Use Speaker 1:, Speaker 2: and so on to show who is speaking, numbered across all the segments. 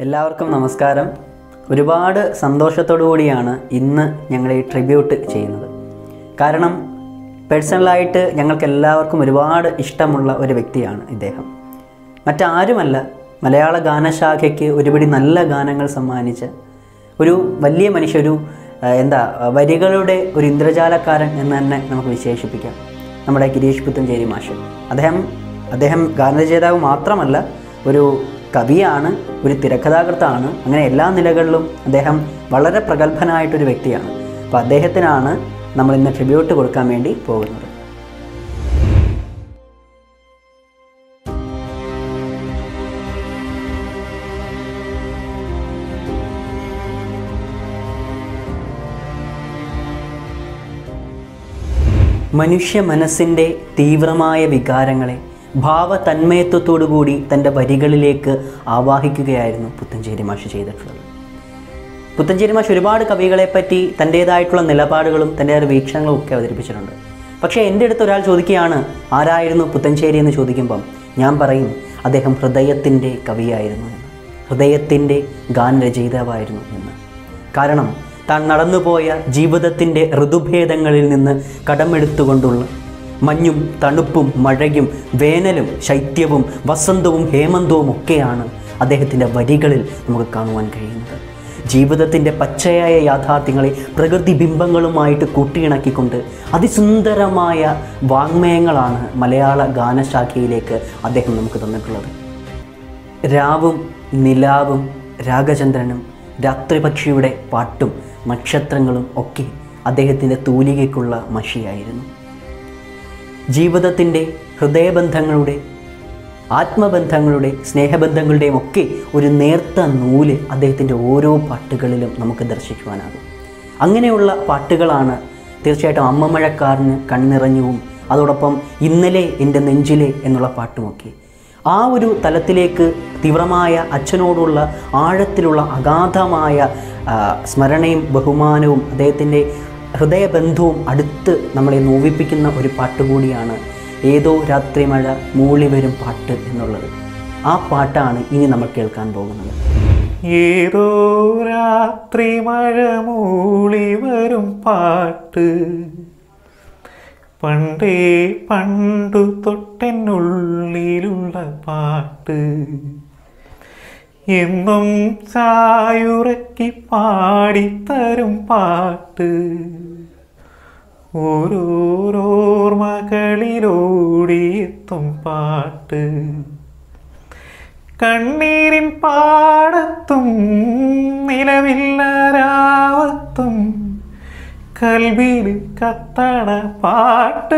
Speaker 1: എല്ലാവർക്കും നമസ്കാരം ഒരുപാട് സന്തോഷത്തോടു കൂടിയാണ് ഇന്ന് ഞങ്ങൾ ഈ ട്രിബ്യൂട്ട് ചെയ്യുന്നത് കാരണം പേഴ്സണലായിട്ട് ഞങ്ങൾക്ക് എല്ലാവർക്കും ഒരുപാട് ഇഷ്ടമുള്ള ഒരു വ്യക്തിയാണ് ഇദ്ദേഹം മറ്റാരുമല്ല മലയാള ഗാനശാഖയ്ക്ക് ഒരുപിടി നല്ല ഗാനങ്ങൾ സമ്മാനിച്ച ഒരു വലിയ മനുഷ്യ ഒരു ആ, എന്താ വരികളുടെ ഒരു ഇന്ദ്രജാലക്കാരൻ എന്ന് തന്നെ നമുക്ക് വിശേഷിപ്പിക്കാം നമ്മുടെ ഗിരീഷ് പുത്തഞ്ചേരി മാഷ് അദ്ദേഹം അദ്ദേഹം ഗാനരചയിതാവ് മാത്രമല്ല ഒരു കവിയാണ് ഒരു തിരക്കഥാകൃത്താണ് അങ്ങനെ എല്ലാ നിലകളിലും അദ്ദേഹം വളരെ പ്രഗത്ഭനായിട്ടൊരു വ്യക്തിയാണ് അപ്പോൾ അദ്ദേഹത്തിനാണ് നമ്മൾ ഇന്ന് ട്രിബ്യൂട്ട് കൊടുക്കാൻ വേണ്ടി പോകുന്നത് മനുഷ്യ മനസ്സിൻ്റെ തീവ്രമായ വികാരങ്ങളെ ഭാവതന്മയത്വത്തോടുകൂടി തൻ്റെ വരികളിലേക്ക് ആവാഹിക്കുകയായിരുന്നു പുത്തഞ്ചേരി മാഷ് ചെയ്തിട്ടുള്ളത് പുത്തഞ്ചേരി മാഷ് ഒരുപാട് കവികളെപ്പറ്റി തൻ്റേതായിട്ടുള്ള നിലപാടുകളും തൻ്റെ ഒരു വീക്ഷണങ്ങളും ഒക്കെ അവതരിപ്പിച്ചിട്ടുണ്ട് പക്ഷേ എൻ്റെ അടുത്ത് ഒരാൾ ചോദിക്കുകയാണ് ആരായിരുന്നു പുത്തഞ്ചേരി എന്ന് ചോദിക്കുമ്പം ഞാൻ പറയും അദ്ദേഹം ഹൃദയത്തിൻ്റെ കവിയായിരുന്നു എന്ന് ഹൃദയത്തിൻ്റെ ഗാനരചയിതാവായിരുന്നു എന്ന് കാരണം താൻ നടന്നുപോയ ജീവിതത്തിൻ്റെ ഋതുഭേദങ്ങളിൽ നിന്ന് കടമെടുത്തുകൊണ്ടുള്ള മഞ്ഞും തണുപ്പും മഴയും വേനലും ശൈത്യവും വസന്തവും ഹേമന്തവും ഒക്കെയാണ് അദ്ദേഹത്തിൻ്റെ വരികളിൽ നമുക്ക് കാണുവാൻ കഴിയുന്നത് ജീവിതത്തിൻ്റെ പച്ചയായ യാഥാർത്ഥ്യങ്ങളെ പ്രകൃതി ബിംബങ്ങളുമായിട്ട് കൂട്ടിയിണക്കിക്കൊണ്ട് അതിസുന്ദരമായ വാങ്മയങ്ങളാണ് മലയാള ഗാനശാഖയിലേക്ക് അദ്ദേഹം നമുക്ക് തന്നിട്ടുള്ളത് രാവും നിലാവും രാഗചന്ദ്രനും രാത്രിപക്ഷിയുടെ പാട്ടും നക്ഷത്രങ്ങളും ഒക്കെ അദ്ദേഹത്തിൻ്റെ തൂലികയ്ക്കുള്ള മഷിയായിരുന്നു ജീവിതത്തിൻ്റെ ഹൃദയബന്ധങ്ങളുടെ ആത്മബന്ധങ്ങളുടെ സ്നേഹബന്ധങ്ങളുടെയും ഒക്കെ ഒരു നേർത്ത നൂല് അദ്ദേഹത്തിൻ്റെ ഓരോ പാട്ടുകളിലും നമുക്ക് ദർശിക്കുവാനാകും അങ്ങനെയുള്ള പാട്ടുകളാണ് തീർച്ചയായിട്ടും അമ്മമഴക്കാരന് കണ്ണിറഞ്ഞുവും അതോടൊപ്പം ഇന്നലെ എൻ്റെ നെഞ്ചിലെ എന്നുള്ള പാട്ടുമൊക്കെ ആ ഒരു തലത്തിലേക്ക് തീവ്രമായ അച്ഛനോടുള്ള ആഴത്തിലുള്ള അഗാധമായ ആ, സ്മരണയും ബഹുമാനവും അദ്ദേഹത്തിൻ്റെ ഹൃദയബന്ധവും അടുത്ത് നമ്മളെ നോവിപ്പിക്കുന്ന ഒരു പാട്ട് കൂടിയാണ് ഏതോ രാത്രി മഴ മൂളി വരും പാട്ട് എന്നുള്ളത് ആ പാട്ടാണ് ഇനി നമ്മൾ കേൾക്കാൻ പോകുന്നത്
Speaker 2: ഏതോ രാത്രി മഴ മൂളി വരും പാട്ട് പണ്ടേ പണ്ടു തൊട്ടെന്നുള്ളിലുള്ള പാട്ട് എന്നും ചായുറക്കി പാടിത്തരും പാട്ട് ഓരോരോർമകളിലോടിയെത്തും പാട്ട് കണ്ണീരിൻ പാടത്തും നിലവില്ലാരാവത്തും കൽവിയിൽ കത്തണ പാട്ട്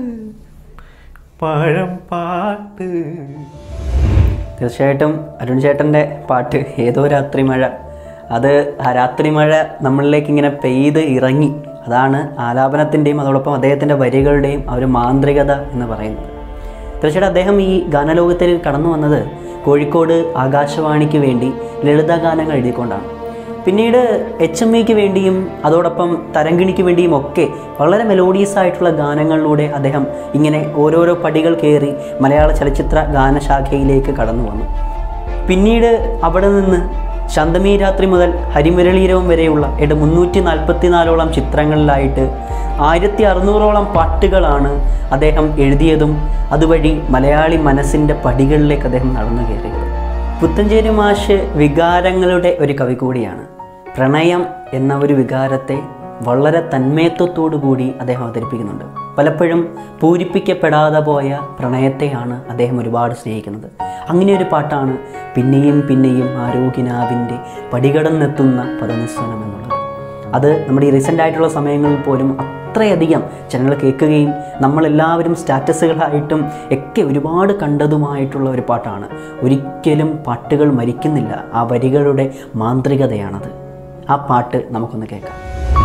Speaker 2: പഴം പാട്ട്
Speaker 1: തീർച്ചയായിട്ടും അരുൺ ചേട്ടൻ്റെ പാട്ട് ഏതോ രാത്രി മഴ അത് ആ രാത്രി മഴ നമ്മളിലേക്ക് ഇങ്ങനെ പെയ്ത് ഇറങ്ങി അതാണ് ആലാപനത്തിൻ്റെയും അതോടൊപ്പം അദ്ദേഹത്തിൻ്റെ വരികളുടെയും ആ ഒരു മാന്ത്രികത എന്ന് പറയുന്നത് തീർച്ചയായിട്ടും അദ്ദേഹം ഈ ഗാനലോകത്തിൽ കടന്നു വന്നത് കോഴിക്കോട് ആകാശവാണിക്ക് വേണ്ടി ലളിതഗാനങ്ങൾ എഴുതിക്കൊണ്ടാണ് പിന്നീട് എച്ച് എം ഇക്ക് വേണ്ടിയും അതോടൊപ്പം തരങ്കിണിക്ക് വേണ്ടിയും ഒക്കെ വളരെ മെലോഡിയസ് ആയിട്ടുള്ള ഗാനങ്ങളിലൂടെ അദ്ദേഹം ഇങ്ങനെ ഓരോരോ പടികൾ കയറി മലയാള ചലച്ചിത്ര ഗാനശാഖയിലേക്ക് കടന്നു വന്നു പിന്നീട് അവിടെ നിന്ന് ശാന്തമീ രാത്രി മുതൽ ഹരിമുരളീരവം വരെയുള്ള ഏട്ട് മുന്നൂറ്റി നാൽപ്പത്തിനാലോളം ചിത്രങ്ങളിലായിട്ട് ആയിരത്തി അറുന്നൂറോളം പാട്ടുകളാണ് അദ്ദേഹം എഴുതിയതും അതുവഴി മലയാളി മനസ്സിൻ്റെ പടികളിലേക്ക് അദ്ദേഹം നടന്നു കയറിയത് പുത്തഞ്ചേരി മാഷ് വികാരങ്ങളുടെ ഒരു കവി കൂടിയാണ് പ്രണയം എന്ന ഒരു വികാരത്തെ വളരെ തന്മയത്വത്തോടു കൂടി അദ്ദേഹം അവതരിപ്പിക്കുന്നുണ്ട് പലപ്പോഴും പൂരിപ്പിക്കപ്പെടാതെ പോയ പ്രണയത്തെയാണ് അദ്ദേഹം ഒരുപാട് സ്നേഹിക്കുന്നത് അങ്ങനെ ഒരു പാട്ടാണ് പിന്നെയും പിന്നെയും ആരോഗ്യനാവിൻ്റെ പടികടന്നെത്തുന്ന പദനിസ്വനം എന്നുള്ളത് അത് നമ്മുടെ ഈ റീസെൻ്റ് ആയിട്ടുള്ള സമയങ്ങളിൽ പോലും അത്രയധികം ജനങ്ങൾ കേൾക്കുകയും നമ്മളെല്ലാവരും സ്റ്റാറ്റസുകളായിട്ടും ഒക്കെ ഒരുപാട് കണ്ടതുമായിട്ടുള്ള ഒരു പാട്ടാണ് ഒരിക്കലും പാട്ടുകൾ മരിക്കുന്നില്ല ആ വരികളുടെ മാന്ത്രികതയാണത് ആ പാട്ട് നമുക്കൊന്ന് കേൾക്കാം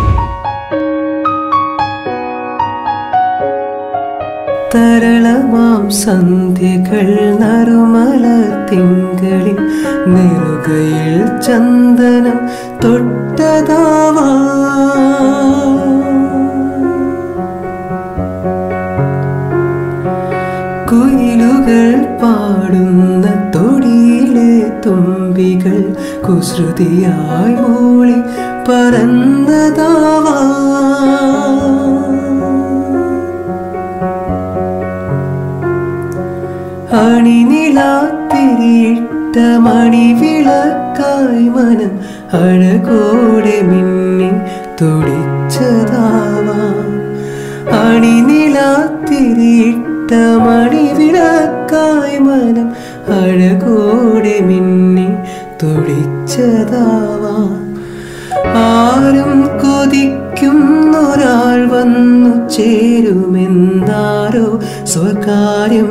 Speaker 3: തരളമാം സന്ധ്യകൾ നറുമല തിങ്കളിൽ നെറുകയിൽ ചന്ദനം തൊട്ടതാവാ കുയിലുകൾ പാടുന്ന തൊടിയിലെ തുമ്പി കവികൾ കുസൃതിയായി മൂളി പറന്നതാവാ അണിനിലാത്തിരിട്ട മണിവിളക്കായി മനം അഴകോടെ മിന്നി തുടിച്ചതാവാം അണിനിലാത്തിരിട്ട മണിവിളക്കായി മനം അഴകോടെ മിന്നി തുടിച്ചതാവാം ആരും കൊതിക്കുന്നൊരാൾ വന്നു ചേരുമെന്നാരോ സ്വകാര്യം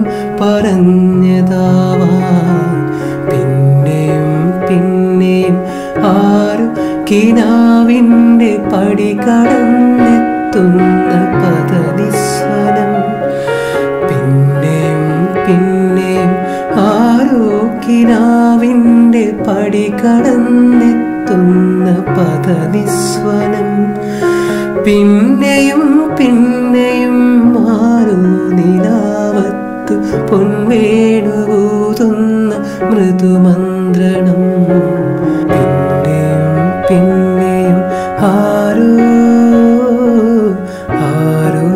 Speaker 3: പറഞ്ഞതാവാൻ പിന്നെയും പിന്നെയും ആരും കിനാവിൻ്റെ പടി കടന്നെത്തുന്ന പദനിസ്വരം പിന്നെയും പിന്നെയും ആരോ കിനാവിൻ്റെ പടി കടന്നെത്തുന്ന പദനിസ്വനം പിന്നെയും പിന്നെയും ആരോ നിലാവത്ത് പൊൻവേണുകൂതുന്ന മൃദുമന്ത്രണം പിന്നെയും പിന്നെയും ആരോ ആരോ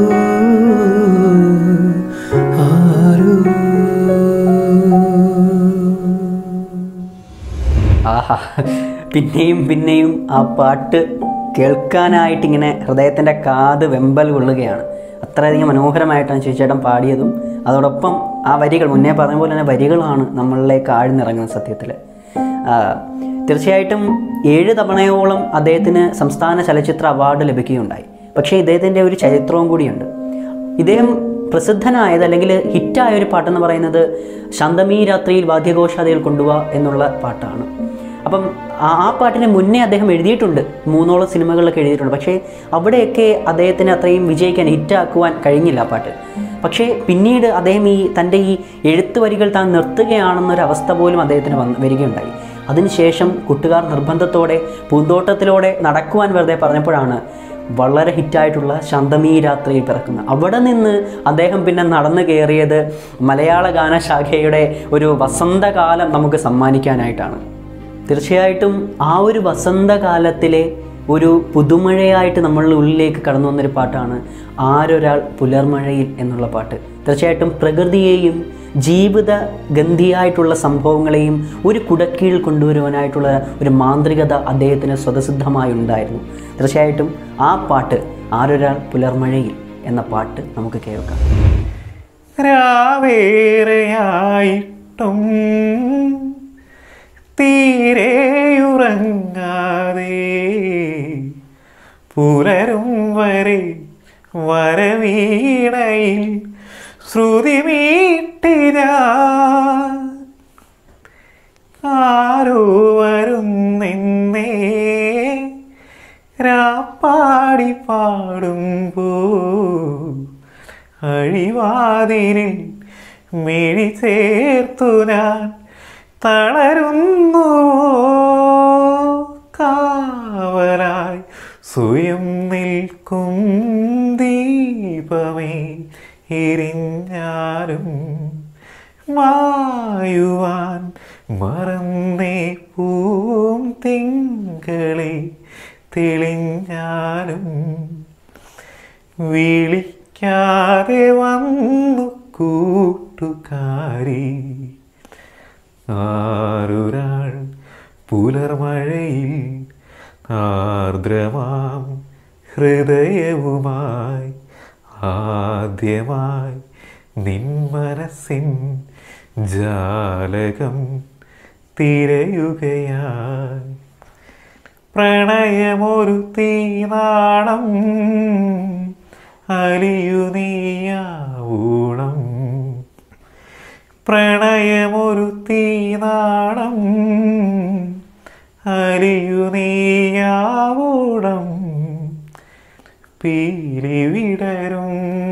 Speaker 3: ആരോ
Speaker 1: ആഹാ പിന്നെയും പിന്നെയും ആ പാട്ട് കേൾക്കാനായിട്ട് ഇങ്ങനെ ഹൃദയത്തിൻ്റെ കാത് വെമ്പൽ കൊള്ളുകയാണ് അത്രയധികം മനോഹരമായിട്ടാണ് ചേച്ചേട്ടൻ പാടിയതും അതോടൊപ്പം ആ വരികൾ മുന്നേ പറഞ്ഞ പോലെ തന്നെ വരികളാണ് നമ്മളിലേക്ക് ആഴ്ന്നിറങ്ങുന്നത് സത്യത്തിൽ ആ, തീർച്ചയായിട്ടും ഏഴ് തവണയോളം അദ്ദേഹത്തിന് സംസ്ഥാന ചലച്ചിത്ര അവാർഡ് ലഭിക്കുകയുണ്ടായി പക്ഷേ ഇദ്ദേഹത്തിൻ്റെ ഒരു ചരിത്രവും കൂടിയുണ്ട് ഇദ്ദേഹം പ്രസിദ്ധനായത് അല്ലെങ്കിൽ ഹിറ്റായ ഒരു പാട്ടെന്ന് പറയുന്നത് ശാന്തമീ രാത്രിയിൽ വാദ്യഘോഷാദികൾ കൊണ്ടുപോവാ എന്നുള്ള പാട്ടാണ് അപ്പം ആ ആ പാട്ടിന് മുന്നേ അദ്ദേഹം എഴുതിയിട്ടുണ്ട് മൂന്നോളം സിനിമകളിലൊക്കെ എഴുതിയിട്ടുണ്ട് പക്ഷേ അവിടെയൊക്കെ അദ്ദേഹത്തിന് അത്രയും വിജയിക്കാൻ ഹിറ്റാക്കുവാൻ കഴിഞ്ഞില്ല ആ പാട്ട് പക്ഷേ പിന്നീട് അദ്ദേഹം ഈ തൻ്റെ ഈ എഴുത്ത് വരികൾ താൻ നിർത്തുകയാണെന്നൊരവസ്ഥ പോലും അദ്ദേഹത്തിന് വന്ന് വരികയുണ്ടായി അതിനുശേഷം കൂട്ടുകാർ നിർബന്ധത്തോടെ പൂന്തോട്ടത്തിലൂടെ നടക്കുവാൻ വെറുതെ പറഞ്ഞപ്പോഴാണ് വളരെ ഹിറ്റായിട്ടുള്ള ശാന്തമീ രാത്രിയിൽ പിറക്കുന്ന അവിടെ നിന്ന് അദ്ദേഹം പിന്നെ നടന്നു കയറിയത് മലയാള ഗാനശാഖയുടെ ഒരു വസന്തകാലം നമുക്ക് സമ്മാനിക്കാനായിട്ടാണ് തീർച്ചയായിട്ടും ആ ഒരു വസന്തകാലത്തിലെ ഒരു പുതുമഴയായിട്ട് നമ്മളുടെ ഉള്ളിലേക്ക് കടന്നു വന്നൊരു പാട്ടാണ് ആരൊരാൾ പുലർമഴയിൽ എന്നുള്ള പാട്ട് തീർച്ചയായിട്ടും പ്രകൃതിയെയും ജീവിത ഗന്ധിയായിട്ടുള്ള സംഭവങ്ങളെയും ഒരു കുടക്കീഴിൽ കൊണ്ടുവരുവാനായിട്ടുള്ള ഒരു മാന്ത്രികത അദ്ദേഹത്തിന് സ്വതസിദ്ധമായി ഉണ്ടായിരുന്നു തീർച്ചയായിട്ടും ആ പാട്ട് ആരൊരാൾ പുലർമഴയിൽ എന്ന പാട്ട് നമുക്ക് കേൾക്കാം
Speaker 2: രാവേറെയായിട്ടും തീരെയുറങ്ങാതെ പുലരും വരെ വരവീണയിൽ ശ്രുതി മീട്ടിര ആരോ വരുന്നെന്നേ രാപ്പാടി പാടുമ്പോ അഴിവാതിലിൽ മിഴി ചേർത്തു ഞാൻ തളരുന്നു കാവലായി സ്വയം നിൽക്കും ദീപമേ എരിഞ്ഞാലും മായുവാൻ മറന്നേ പൂം തിങ്കളെ തെളിഞ്ഞാലും വിളിക്കാതെ വന്നു കൂട്ടുകാരി ആരൊരാൾ പുലർമഴയിൽ ആർദ്രമാം ഹൃദയവുമായി ആദ്യമായി നിൻ മനസ്സിൻ ജാലകം തിരയുകയായി പ്രണയമൊരു തീനാളം അലിയു നീയാവൂണം പ്രണയമൊരു തീനാളം അലിയു നീയാവൂണം പീലി വിടരും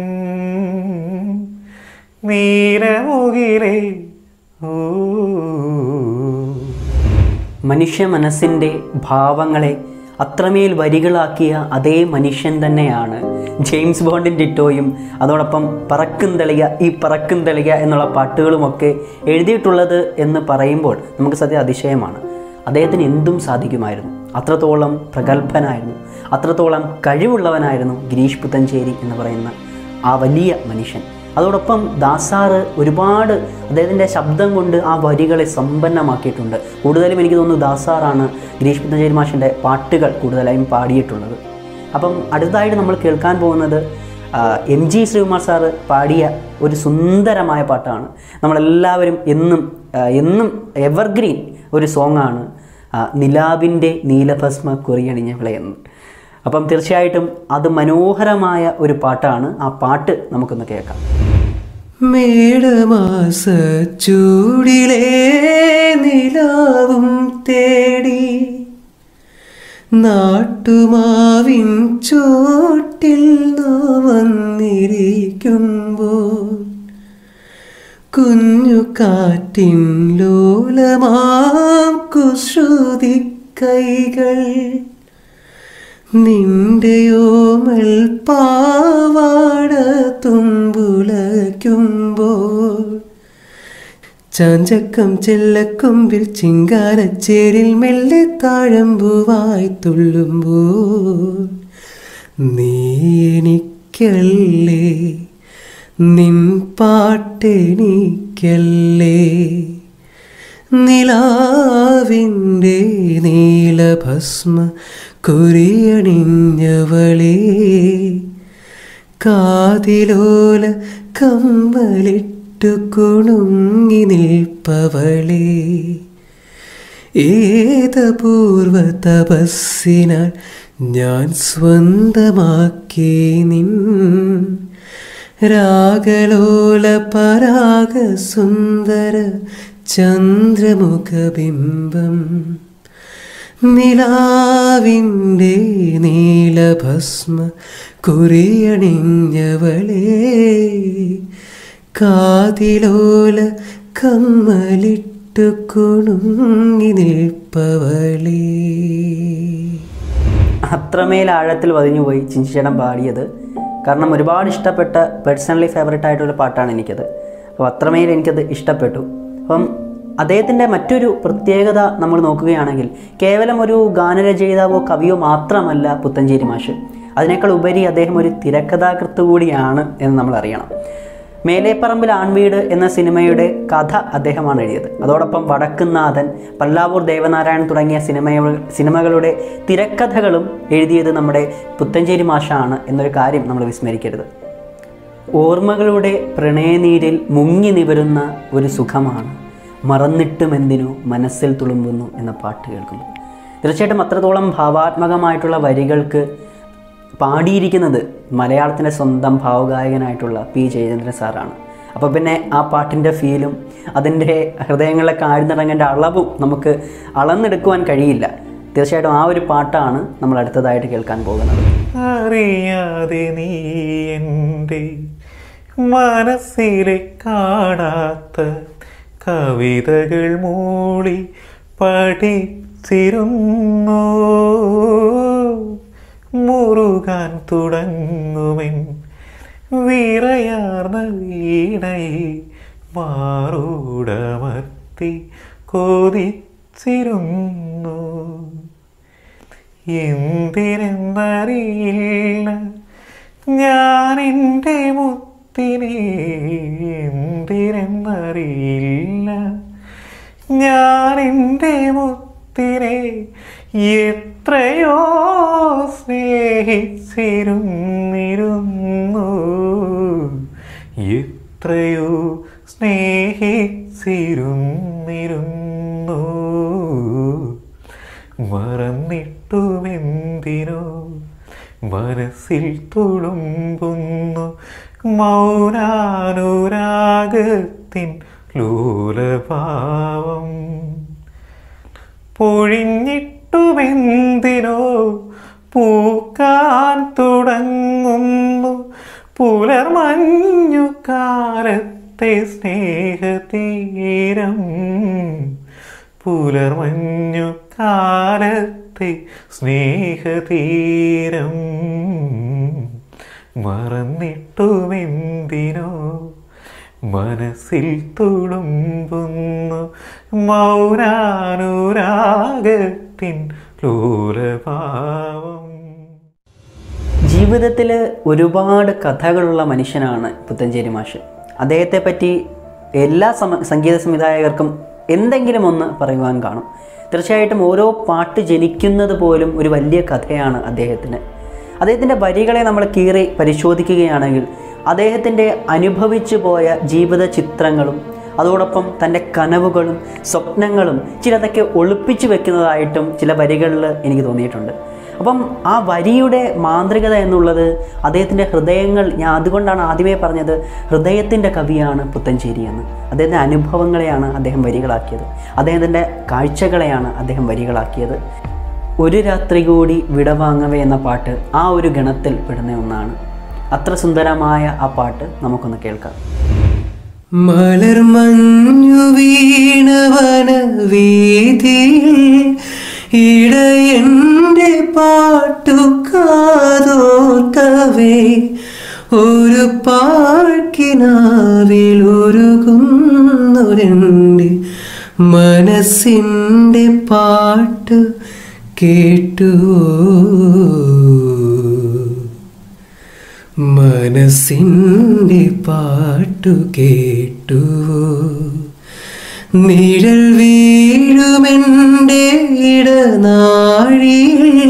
Speaker 2: നീലമുകിലേ ഓ
Speaker 1: മനുഷ്യ മനസ്സിൻ്റെ ഭാവങ്ങളെ അത്രമേൽ വരികളാക്കിയ അതേ മനുഷ്യൻ തന്നെയാണ് ജെയിംസ് ബോണ്ടിൻ ടിറ്റോയും അതോടൊപ്പം പറക്കും തെളിയ ഈ പറക്കും തെളിയ എന്നുള്ള പാട്ടുകളുമൊക്കെ എഴുതിയിട്ടുള്ളത് എന്ന് പറയുമ്പോൾ നമുക്ക് സത്യം അതിശയമാണ് അദ്ദേഹത്തിന് എന്തും സാധിക്കുമായിരുന്നു അത്രത്തോളം പ്രഗത്ഭനായിരുന്നു അത്രത്തോളം കഴിവുള്ളവനായിരുന്നു ഗിരീഷ് പുത്തഞ്ചേരി എന്ന് പറയുന്ന ആ വലിയ മനുഷ്യൻ അതോടൊപ്പം ദാസാറ് ഒരുപാട് അദ്ദേഹത്തിൻ്റെ ശബ്ദം കൊണ്ട് ആ വരികളെ സമ്പന്നമാക്കിയിട്ടുണ്ട് കൂടുതലും എനിക്ക് തോന്നുന്നു ദാസാറാണ് ഗിരീഷ് പുത്തഞ്ചേരി മാഷിൻ്റെ പാട്ടുകൾ കൂടുതലായും പാടിയിട്ടുള്ളത് അപ്പം അടുത്തതായിട്ട് നമ്മൾ കേൾക്കാൻ പോകുന്നത് ആ, എം ജി ശ്രീകുമാർ സാറ് പാടിയ ഒരു സുന്ദരമായ പാട്ടാണ് നമ്മളെല്ലാവരും എന്നും ആ, എന്നും എവർഗ്രീൻ ഒരു സോങ്ങാണ് നിലാവിൻ്റെ നീലഭസ്മ കുറിയണിഞ്ഞ വിളയെന്ന് അപ്പം തീർച്ചയായിട്ടും അത് മനോഹരമായ ഒരു പാട്ടാണ് ആ പാട്ട് നമുക്കൊന്ന് കേൾക്കാം
Speaker 3: മേടമാസ ചൂടിലേ നിലാവും തേടി നാട്ടുമാവിൻ ചോട്ടിൽ നാം വന്നിരിക്കുമ്പോൾ കുഞ്ഞു കാറ്റിൻ ലോലമാം കുശ്രുതി കൈകൾ നിന്റെയോമൽ പാവാട തുമ്പുലയ്ക്കുമ്പോൾ ചാഞ്ചക്കം ചെല്ലക്കൊമ്പിൽ ചിങ്കാരച്ചേരിൽ മെല്ലെ താഴമ്പുവായി തുള്ളുമ്പോൾ നീ എനിക്കല്ലേ നിൻ പാട്ടെനിക്കല്ലേ നിലാവിൻ്റെ നീലഭസ്മ കുരിയണിഞ്ഞവളേ കാതിലോല കമ്മലിട്ടു കുണുങ്ങി നിൽപ്പവളേ ഏതപൂർവ തപസ്സിനാൽ ഞാൻ സ്വന്തമാക്കി നിൻ രാഗലോല പരാഗ സുന്ദര ചന്ദ്രമുഖബിംബം നിലാവിൻ്റെ നീലഭസ്മ കുറിയണിഞ്ഞവളേ കാതിലോല കമ്മലിട്ടു കുണുങ്ങി നിൽപ്പവളേ
Speaker 1: അത്രമേൽ ആഴത്തിൽ വതിഞ്ഞുപോയി ചിഞ്ചിച്ചേടം പാടിയത് കാരണം ഒരുപാട് ഇഷ്ടപ്പെട്ട പേഴ്സണലി ഫേവറേറ്റ് ആയിട്ടുള്ള പാട്ടാണ് എനിക്കത് അപ്പോൾ അത്രമേൽ എനിക്കത് ഇഷ്ടപ്പെട്ടു അപ്പം അദ്ദേഹത്തിൻ്റെ മറ്റൊരു പ്രത്യേകത നമ്മൾ നോക്കുകയാണെങ്കിൽ കേവലം ഒരു ഗാനരചയിതാവോ കവിയോ മാത്രമല്ല പുത്തഞ്ചേരി മാഷ് അതിനേക്കാൾ ഉപരി അദ്ദേഹം ഒരു തിരക്കഥാകൃത്ത് കൂടിയാണ് എന്ന് നമ്മൾ അറിയണം മേലേപ്പറമ്പിൽ ആൺവീട് എന്ന സിനിമയുടെ കഥ അദ്ദേഹമാണ് എഴുതിയത് അതോടൊപ്പം വടക്കുന്നാഥൻ പല്ലാവൂർ ദേവനാരായണൻ തുടങ്ങിയ സിനിമ സിനിമകളുടെ തിരക്കഥകളും എഴുതിയത് നമ്മുടെ പുത്തഞ്ചേരി മാഷാണ് എന്നൊരു കാര്യം നമ്മൾ വിസ്മരിക്കരുത് ഓർമ്മകളുടെ പ്രണയനീരിൽ മുങ്ങി നിവരുന്ന ഒരു സുഖമാണ് മറന്നിട്ടും എന്തിനു മനസ്സിൽ തുളുമ്പുന്നു എന്ന പാട്ട് കേൾക്കുന്നു തീർച്ചയായിട്ടും അത്രത്തോളം ഭാവാത്മകമായിട്ടുള്ള വരികൾക്ക് പാടിയിരിക്കുന്നത് മലയാളത്തിൻ്റെ സ്വന്തം ഭാവഗായകനായിട്ടുള്ള പി ജയചന്ദ്രൻ സാറാണ് അപ്പോൾ പിന്നെ ആ പാട്ടിൻ്റെ ഫീലും അതിൻ്റെ ഹൃദയങ്ങളിലൊക്കെ ആഴ്ന്നിറങ്ങേണ്ട അളവും നമുക്ക് അളന്നെടുക്കുവാൻ കഴിയില്ല തീർച്ചയായിട്ടും ആ ഒരു പാട്ടാണ് നമ്മൾ അടുത്തതായിട്ട് കേൾക്കാൻ പോകുന്നത്
Speaker 2: അറിയാതെ നീ എൻ്റെ മനസ്സിലെ കാണാത്ത കവിതകൾ മൂളി പഠിച്ചിരുന്നു മുറുകാൻ തുടങ്ങുമെൻ വിറയാർന്ന വീണയെ മാറൂടമർത്തി കൊതിച്ചിരുന്നു എന്തിനെന്നറിയില്ല ഞാൻ എൻ്റെ മുത്തിനെ എന്തിനെന്നറിയില്ല ഞാൻ എൻ്റെ മുത്തിനെ എത്രയോ സ്നേഹിച്ചിരുന്നിരുന്നു എത്രയോ സ്നേഹിച്ചിരുന്നിരുന്നു മറന്നിട്ടുമെന്തിനോ മനസ്സിൽ തുളുമ്പുന്നു മൗനാനുരാഗത്തിൻ ലോലഭാവം പൊഴിഞ്ഞിട്ടുമെന്തിനോ പൂക്കാൻ തുടങ്ങുന്നു പുലർമഞ്ഞു കാലത്തെ സ്നേഹതീരം പുലർമഞ്ഞു കാലത്തെ ആകാശത്തെ സ്നേഹതീരം മറന്നിട്ടുമെന്തിനോ മനസ്സിൽ തുളുമ്പുന്നു മൗനാനുരാഗത്തിൻ ലോലഭാവം
Speaker 1: ജീവിതത്തിൽ ഒരുപാട് കഥകളുള്ള മനുഷ്യനാണ് പുത്തഞ്ചേരി മാഷ് അദ്ദേഹത്തെ പറ്റി എല്ലാ സമ സംഗീത സംവിധായകർക്കും എന്തെങ്കിലും ഒന്ന് പറയുവാൻ കാണും തീർച്ചയായിട്ടും ഓരോ പാട്ട് ജനിക്കുന്നത് പോലും ഒരു വലിയ കഥയാണ് അദ്ദേഹത്തിന് അദ്ദേഹത്തിൻ്റെ വരികളെ നമ്മൾ കീറി പരിശോധിക്കുകയാണെങ്കിൽ അദ്ദേഹത്തിൻ്റെ അനുഭവിച്ചു പോയ ജീവിത ചിത്രങ്ങളും അതോടൊപ്പം തൻ്റെ കനവുകളും സ്വപ്നങ്ങളും ചിലതൊക്കെ ഒളിപ്പിച്ചു വെക്കുന്നതായിട്ടും ചില വരികളിൽ എനിക്ക് തോന്നിയിട്ടുണ്ട് അപ്പം ആ വരിയുടെ മാന്ത്രികത എന്നുള്ളത് അദ്ദേഹത്തിൻ്റെ ഹൃദയങ്ങൾ ഞാൻ അതുകൊണ്ടാണ് ആദ്യമേ പറഞ്ഞത് ഹൃദയത്തിൻ്റെ കവിയാണ് പുത്തഞ്ചേരി എന്ന് അദ്ദേഹത്തിൻ്റെ അനുഭവങ്ങളെയാണ് അദ്ദേഹം വരികളാക്കിയത് അദ്ദേഹത്തിൻ്റെ കാഴ്ചകളെയാണ് അദ്ദേഹം വരികളാക്കിയത് ഒരു രാത്രി കൂടി വിടവാങ്ങവേ എന്ന പാട്ട് ആ ഒരു ഗണത്തിൽ പെടുന്ന ഒന്നാണ് അത്ര സുന്ദരമായ ആ പാട്ട് നമുക്കൊന്ന് കേൾക്കാം
Speaker 3: മലർ മഞ്ഞു വീണവന വീതിയിൽ ഇടയന്റെ പാട്ടു കാതോർക്കവേ ഒരു പാഴ്ക്കിനാവിൽ ഒരുകുന്നൊരെൻ്റെ മനസ്സിൻ്റെ പാട്ട് കേട്ടുവോ മനസ്സിൻ്റെ പാട്ടു കേട്ടു നിഴൽ വീഴുമെൻ്റെ ഇടനാഴിയിൽ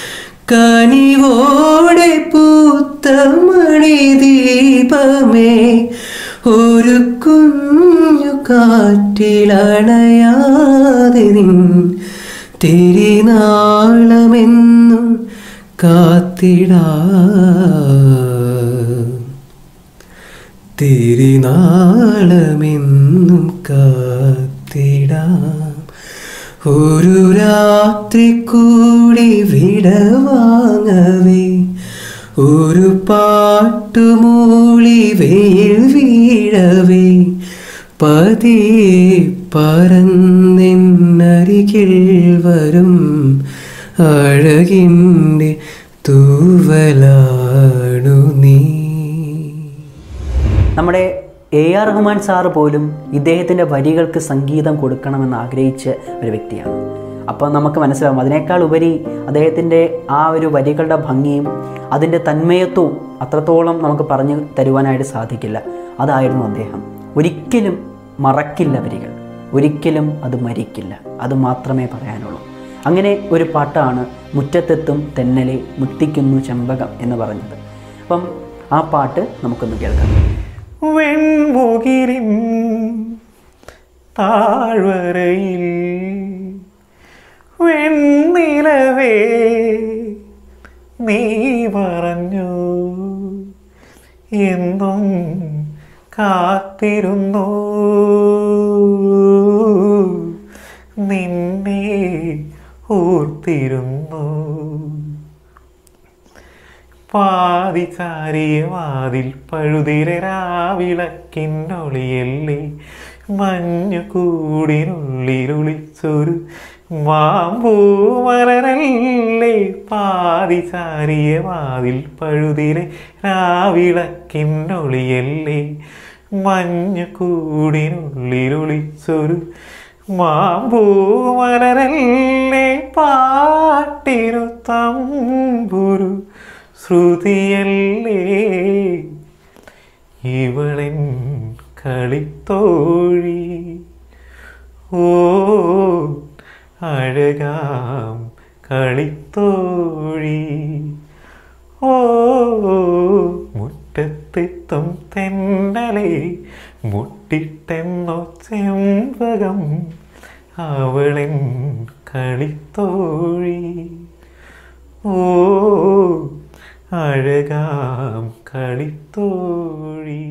Speaker 3: കനിവോടെ പൂത്ത മണിദീപമേ ഒരു കുഞ്ഞു കാറ്റിലണയാതെ നിൻ തിരിനാളമെന്നും കാത്തിടാ തിരിനാളമെന്നും കാത്തിടാം ഒരു രാത്രി കൂടി വിടവാങ്ങവേ ഒരു പാട്ടുമൂളി വെയിൽ വീഴവേ പതിയെ പറന്നെന്നരികിൽ വരും അഴകിൻ്റെ തൂവലാണു നീ
Speaker 1: നമ്മുടെ എ ആർ റഹ്മാൻ സാറ് പോലും ഇദ്ദേഹത്തിൻ്റെ വരികൾക്ക് സംഗീതം കൊടുക്കണമെന്ന് ആഗ്രഹിച്ച ഒരു വ്യക്തിയാണ് അപ്പോൾ നമുക്ക് മനസ്സിലാവും അതിനേക്കാൾ ഉപരി അദ്ദേഹത്തിൻ്റെ ആ ഒരു വരികളുടെ ഭംഗിയും അതിൻ്റെ തന്മയത്വവും അത്രത്തോളം നമുക്ക് പറഞ്ഞു തരുവാനായിട്ട് സാധിക്കില്ല അതായിരുന്നു അദ്ദേഹം ഒരിക്കലും മറക്കില്ല വരികൾ ഒരിക്കലും അത് മരിക്കില്ല അത് മാത്രമേ പറയാനുള്ളൂ അങ്ങനെ ഒരു പാട്ടാണ് മുറ്റത്തെത്തും തെന്നലെ മുത്തിക്കുന്നു ചെമ്പകം എന്ന് പറഞ്ഞത് അപ്പം ആ പാട്ട് നമുക്കൊന്ന് കേൾക്കാം
Speaker 2: വെൺമുകിരിൻ താഴ്വരയിൽ വെണ്ണിലവേ നീ പറഞ്ഞു എന്നും കാത്തിരുന്നു നിന്നെ ഓർത്തിരുന്നു പാതിചാരിയ വാതിൽ പഴുതിര രാവിളക്കിന്നൊളിയല്ലേ മഞ്ഞു കൂടിനുള്ളിലൊളിച്ചൊരു മാമ്പൂമലരല്ലേ പാതിചാരിയ വാതിൽ പഴുതിര രാവിളക്കിന്നൊളിയല്ലേ മഞ്ഞു കൂടിനുള്ളിലൊളിച്ചൊരു മാമ്പൂമലരല്ലേ പാട്ടിനു തമ്പുരു ശ്രുതിയല്ലേ ഇവളൻ കളിത്തോഴി ഓ അഴകാം കളിത്തോഴി ഓ മുറ്റത്തെത്തും തെന്നലെ മുട്ടിട്ടെന്നോ ചെമ്പകം അവളൻ കളിത്തോഴി ഓ അഴകാം കളിത്തോഴി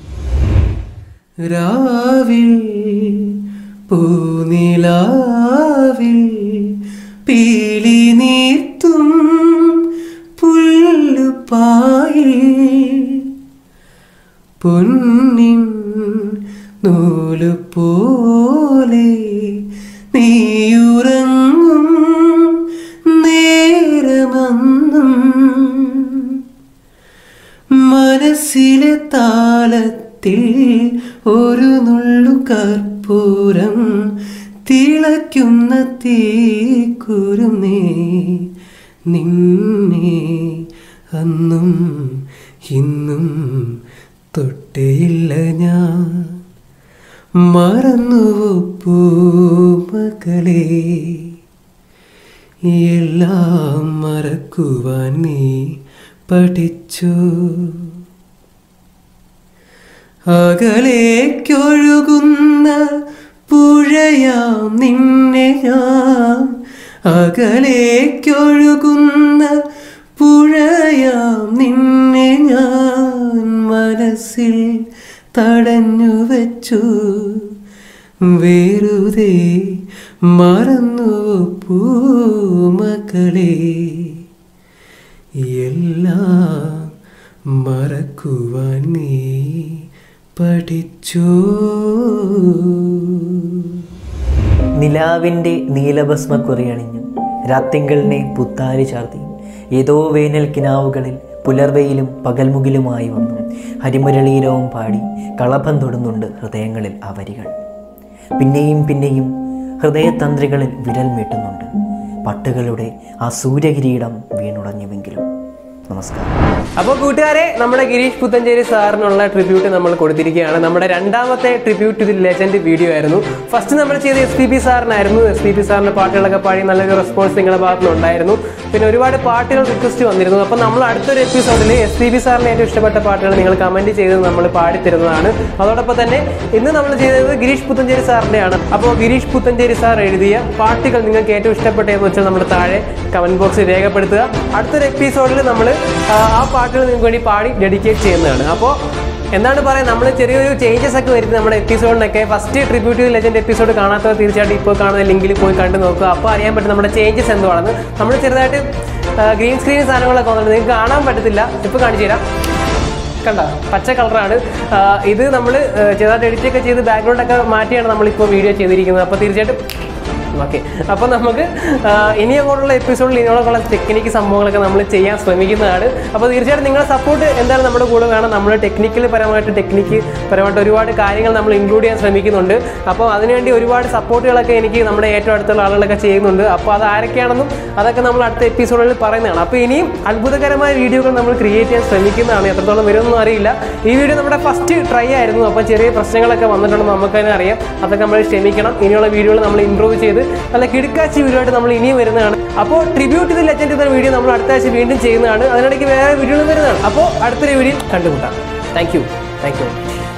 Speaker 3: രാവിൽ പൂനിലാവിൽ പീലി നീർത്തും പുല്ലുപായിൽ പൊന്നിൻ നൂല് പോലെ നീയുറങ്ങും മനസ്സിലെ താളത്തിൽ ഒരു നുള്ളു കർപ്പൂരം തിളയ്ക്കുന്ന തീക്കുരുന്നേ നിന്നെ അന്നും ഇന്നും തൊട്ടേയില്ല ഞാൻ മറന്നുവോ പൂമകളെ എല്ലാം മറക്കുവാൻ നീ പഠിച്ചു അകലേക്കൊഴുകുന്ന പുഴയാം നിന്നെ ഞാൻ അകലേക്കൊഴുകുന്ന പുഴയാം നിന്നെ ഞാൻ മനസ്സിൽ തടഞ്ഞു വച്ചു വെറുതെ മറന്നു പൂമക്കളെ എല്ലാം മറക്കുവാൻ നീ പഠിച്ചോ
Speaker 1: നിലാവിൻ്റെ നീലഭസ്മ കുറിയണിഞ്ഞു രാത്തിങ്കളിനെ പുത്താരി ചാർത്തി ഏതോ വേനൽ കിനാവുകളിൽ പുലർവെയിലും പകൽമുകിലുമായി വന്നു ഹരിമുരളീരവും പാടി കളഭം തൊടുന്നുണ്ട് ഹൃദയങ്ങളിൽ ആ വരികൾ പിന്നെയും പിന്നെയും ഹൃദയതന്ത്രികളിൽ വിരൽ മീട്ടുന്നുണ്ട് പട്ടുകളുടെ ആ സൂര്യകിരീടം വീണുടഞ്ഞുവെങ്കിലും നമസ്കാരം
Speaker 4: അപ്പോൾ കൂട്ടുകാരെ നമ്മുടെ ഗിരീഷ് പുത്തഞ്ചേരി സാറിനുള്ള ട്രിബ്യൂട്ട് നമ്മൾ കൊടുത്തിരിക്കുകയാണ് നമ്മുടെ രണ്ടാമത്തെ ട്രിബ്യൂട്ട് ഇത് ലെജൻഡ് വീഡിയോ ആയിരുന്നു ഫസ്റ്റ് നമ്മൾ ചെയ്ത എസ് പി ബി സാറിനായിരുന്നു എസ് പി ബി സാറിന്റെ പാട്ടുകളൊക്കെ പാടി നല്ലൊരു റെസ്പോൺസ് നിങ്ങളുടെ ഭാഗത്ത് നിന്നുണ്ടായിരുന്നു പിന്നെ ഒരുപാട് പാട്ടുകൾ റിക്വസ്റ്റ് വന്നിരുന്നു അപ്പോൾ നമ്മൾ അടുത്തൊരു എപ്പിസോഡിൽ എസ് പി ബി സാറിന് ഏറ്റവും ഇഷ്ടപ്പെട്ട പാട്ടുകൾ നിങ്ങൾ കമന്റ് ചെയ്ത് നമ്മൾ പാടിത്തരുന്നതാണ് അതോടൊപ്പം തന്നെ ഇന്ന് നമ്മൾ ചെയ്തത് ഗിരീഷ് പുത്തഞ്ചേരി സാറിന്റെയാണ് അപ്പോൾ ഗിരീഷ് പുത്തഞ്ചേരി സാർ എഴുതിയ പാട്ടുകൾ നിങ്ങൾക്ക് ഏറ്റവും ഇഷ്ടപ്പെട്ടതെന്ന് വെച്ചാൽ നമ്മൾ താഴെ കമന്റ് ബോക്സിൽ രേഖപ്പെടുത്തുക അടുത്തൊരു എപ്പിസോഡിൽ നമ്മൾ ആ പാട്ടുകൾ നിങ്ങൾക്ക് വേണ്ടി പാടി ഡെഡിക്കേറ്റ് ചെയ്യുന്നതാണ് അപ്പോൾ എന്താണ് പറയുക നമ്മൾ ചെറിയൊരു ചേഞ്ചസ് ഒക്കെ വരുന്നത് നമ്മുടെ എപ്പിസോഡിനൊക്കെ ഫസ്റ്റ് ട്രിബ്യൂട്ട് ലെജൻഡ് എപ്പിസോഡ് കാണാത്തവർ തീർച്ചയായിട്ടും ഇപ്പോൾ കാണുന്ന ലിങ്കിൽ പോയി കണ്ടു നോക്കുക അപ്പോൾ അറിയാൻ പറ്റും നമ്മുടെ ചേഞ്ചസ് എന്തുവാണെന്ന് നമ്മൾ ചെറുതായിട്ട് ഗ്രീൻ സ്ക്രീൻ സാധനങ്ങളൊക്കെ വന്നിട്ടുണ്ട് നിങ്ങൾക്ക് കാണാൻ പറ്റത്തില്ല ഇപ്പോൾ കാണിച്ചു തരാം കണ്ട പച്ച കളറാണ് ഇത് നമ്മൾ ചെറുതായിട്ട് എഡിറ്റ് ഒക്കെ ചെയ്ത് ബാക്ക്ഗ്രൗണ്ട് ഒക്കെ മാറ്റിയാണ് നമ്മളിപ്പോൾ വീഡിയോ ചെയ്തിരിക്കുന്നത് അപ്പോൾ തീർച്ചയായിട്ടും ഓക്കെ അപ്പോൾ നമുക്ക് ആ, ഇനി അങ്ങോട്ടുള്ള എപ്പിസോഡിൽ ഇനിയുള്ള ടെക്നിക്ക് സംഭവങ്ങളൊക്കെ നമ്മൾ ചെയ്യാൻ ശ്രമിക്കുന്നതാണ് അപ്പോൾ തീർച്ചയായിട്ടും നിങ്ങളുടെ സപ്പോർട്ട് എന്തായാലും നമ്മുടെ കൂടെ വേണം നമ്മൾ ടെക്നിക്കൽ പരമായിട്ട് ടെക്നിക്ക് പരമായിട്ട് ഒരുപാട് കാര്യങ്ങൾ നമ്മൾ ഇൻക്ലൂഡ് ചെയ്യാൻ ശ്രമിക്കുന്നുണ്ട് അപ്പോൾ അതിനുവേണ്ടി ഒരുപാട് സപ്പോർട്ടുകളൊക്കെ എനിക്ക് നമ്മുടെ ഏറ്റവും അടുത്തുള്ള ആളുകളൊക്കെ ചെയ്യുന്നുണ്ട് അപ്പോൾ അത് ആരൊക്കെയാണെന്നും അതൊക്കെ നമ്മൾ അടുത്ത എപ്പിസോഡുകളിൽ പറയുന്നതാണ് അപ്പോൾ ഇനിയും അത്ഭുതകരമായ വീഡിയോകൾ നമ്മൾ ക്രിയേറ്റ് ചെയ്യാൻ ശ്രമിക്കുന്നതാണ് എത്രത്തോളം വരുമെന്നൊന്നും അറിയില്ല ഈ വീഡിയോ നമ്മുടെ ഫസ്റ്റ് ട്രൈ ആയിരുന്നു അപ്പോൾ ചെറിയ പ്രശ്നങ്ങളൊക്കെ വന്നിട്ടുണ്ടെന്ന് നമുക്ക് തന്നെ അറിയാം അതൊക്കെ നമ്മൾ ക്ഷമിക്കണം ഇനിയുള്ള വീഡിയോകൾ നമ്മൾ ഇമ്പ്രൂവ് ചെയ്ത് നല്ല കിടുക്കാച്ചി വീഡിയോ ആയിട്ട് നമ്മൾ ഇനിയും വരുന്നതാണ് അപ്പോൾ ട്രിബ്യൂട്ട് ഇത് ലെജൻഡ് എന്ന വീഡിയോ നമ്മൾ അടുത്ത ആഴ്ച വീണ്ടും ചെയ്യുന്നതാണ് അതിനിടയ്ക്ക് വേറെ വീഡിയോകൾ വരുന്നതാണ് അപ്പോൾ അടുത്തൊരു വീഡിയോ കണ്ടുമുട്ടാം താങ്ക് യു താങ്ക് യു